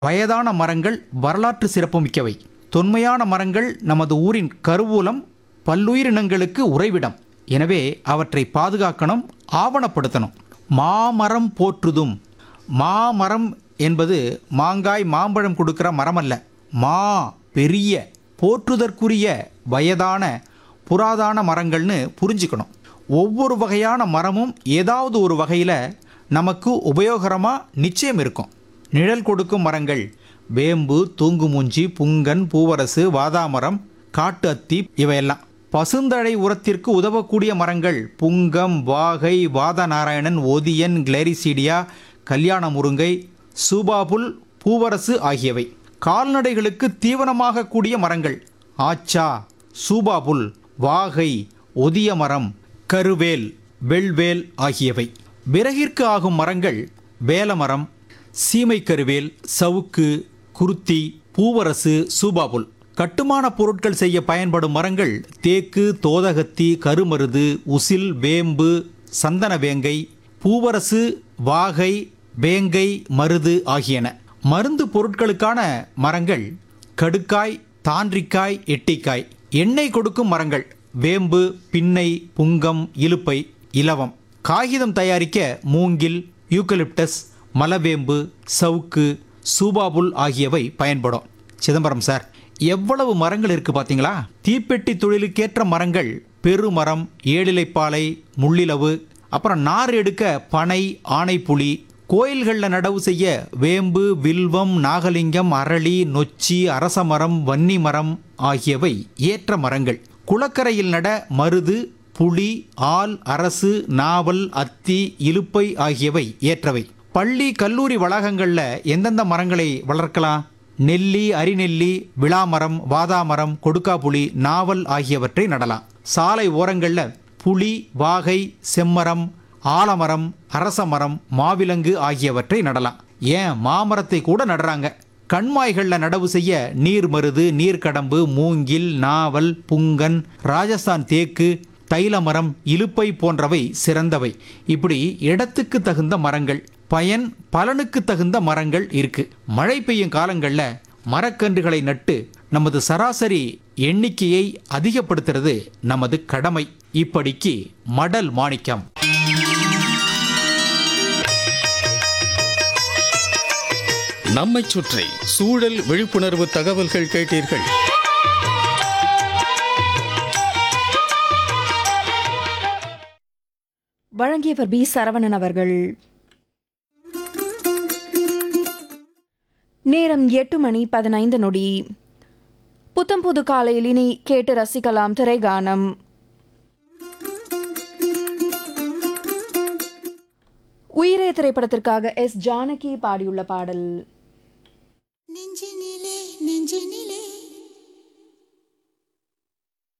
வயதான மரங்கள் வரலாற்று சிறப்புமிக்கவை தொன்மையான மரங்கள் நமது ஊரின் கருவூலம் பல்லுயிரினங்களுக்கு உறைவிடம் எனவே அவற்றை பாதுகாக்கணும் ஆவணப்படுத்தணும் மாமரம் போற்றுதும் மாமரம் என்பது மாங்காய் மாம்பழம் கொடுக்கிற மரம் அல்ல மா பெரிய போற்றுதற்குரிய வயதான புராதான மரங்கள்னு புரிஞ்சுக்கணும் ஒவ்வொரு வகையான மரமும் ஏதாவது ஒரு வகையில் நமக்கு உபயோகரமாக நிச்சயம் இருக்கும் நிழல் கொடுக்கும் மரங்கள் வேம்பு தூங்குமூஞ்சி புங்கன் பூவரசு வாதாமரம் காட்டு அத்தி இவையெல்லாம் பசுந்தழை உரத்திற்கு உதவக்கூடிய மரங்கள் புங்கம் வாகை வாதநாராயணன் ஒதியன் கிளரிசீடியா கல்யாண முருங்கை சூபாபுல் பூவரசு ஆகியவை கால்நடைகளுக்கு தீவனமாக கூடிய மரங்கள் ஆச்சா சூபாபுல் வாகை ஒதிய மரம் கருவேல் வெள்வேல் ஆகியவை விறகிற்கு ஆகும் மரங்கள் வேலமரம் சீமை கருவேல் சவுக்கு குருத்தி பூவரசு சூபாபுல் கட்டுமான பொருட்கள் செய்ய பயன்படும் மரங்கள் தேக்கு தோதகத்தி கருமருது உசில் வேம்பு சந்தன வேங்கை பூவரசு வாகை வேங்கை மருது ஆகியன மருந்து பொருட்களுக்கான மரங்கள் கடுக்காய் தாண்டிக்காய் எட்டிக்காய் எண்ணெய் கொடுக்கும் மரங்கள் வேம்பு பின்னை புங்கம் இலுப்பை இலவம் காகிதம் தயாரிக்க மூங்கில் யூக்கலிப்டஸ் மலவேம்பு சவுக்கு சூபாபுல் ஆகியவை பயன்படும் சிதம்பரம் சார் எவ்வளவு மரங்கள் இருக்கு பாத்தீங்களா தீப்பெட்டி தொழிலுக்கேற்ற மரங்கள் பெருமரம் ஏழிலைப்பாலை முள்ளிலவு அப்புறம் நார் எடுக்க பனை ஆனைப்புலி கோயில்களில் நடவு செய்ய வேம்பு வில்வம் நாகலிங்கம் அரளி நொச்சி அரசமரம் வன்னி மரம் ஆகியவை ஏற்ற மரங்கள் குளக்கரையில் நட மருது புளி ஆல் அரசு நாவல் அத்தி இலுப்பை ஆகியவை ஏற்றவை பள்ளி கல்லூரி வளாகங்களில் எந்தெந்த மரங்களை வளர்க்கலாம் நெல்லி அரிநெல்லி விளாமரம் வாதாமரம் கொடுக்காப்புளி நாவல் ஆகியவற்றை நடலாம் சாலை ஓரங்களில் புளி வாகை செம்மரம் ஆலமரம் அரசமரம் மாவிலங்கு ஆகியவற்றை நடலாம் ஏன் மாமரத்தை கூட நடுறாங்க கண்மாய்களில் நடவு செய்ய நீர் மருது நீர்க்கடம்பு மூங்கில் நாவல் புங்கன் ராஜஸ்தான் தேக்கு தைலமரம் இலுப்பை போன்றவை சிறந்தவை இப்படி இடத்துக்கு தகுந்த மரங்கள் பயன் பலனுக்கு தகுந்த மரங்கள் இருக்கு மழை பெய்யும் காலங்களில் மரக்கன்றுகளை நட்டு நமது சராசரி எண்ணிக்கையை அதிகப்படுத்துறது நமது கடமை இப்படிக்கு மடல் மாணிக்கம் நம்மைச் சுற்றி சூழல் விழிப்புணர்வு தகவல்கள் கேட்டீர்கள் வழங்கியவர் பி சரவணன் அவர்கள் நேரம் எட்டு மணி பதினைந்து நொடி புத்தம் புது காலையில் இனி கேட்டு ரசிக்கலாம் திரைகானம் உயிரே திரைப்படத்திற்காக எஸ் ஜானகி பாடியுள்ள பாடல்